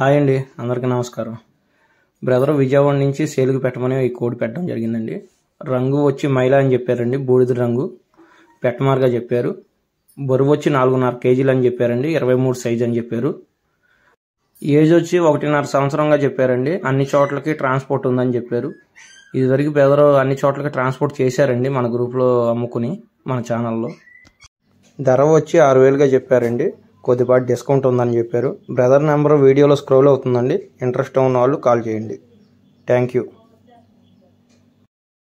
hi అండి అందరికీ నమస్కారం బ్రదర్ విజయవాడ నుంచి సేలుకు పెట్టమని ఈ కోడ్ పెట్టడం జరిగిందండి రంగు వచ్చి మైలా అని చెప్పారండి బూడిద రంగు పెట్టమారుగా చెప్పారు బరువు వచ్చి నాలుగున్నర కేజీలు అని చెప్పారండి ఇరవై మూడు సైజ్ అని చెప్పారు ఏజ్ వచ్చి ఒకటిన్నర సంవత్సరంగా చెప్పారండి అన్ని చోట్లకి ట్రాన్స్పోర్ట్ ఉందని చెప్పారు ఇదివరకు బ్రదర్ అన్ని చోట్లకి ట్రాన్స్పోర్ట్ చేశారండి మన గ్రూప్లో అమ్ముకుని మన ఛానల్లో ధర వచ్చి ఆరు వేలుగా చెప్పారండి కొద్దిపాటి డిస్కౌంట్ ఉందని చెప్పారు బ్రదర్ నెంబర్ వీడియోలో స్క్రోల్ అవుతుందండి ఇంట్రెస్ట్ ఉన్న వాళ్ళు కాల్ చేయండి థ్యాంక్ యూ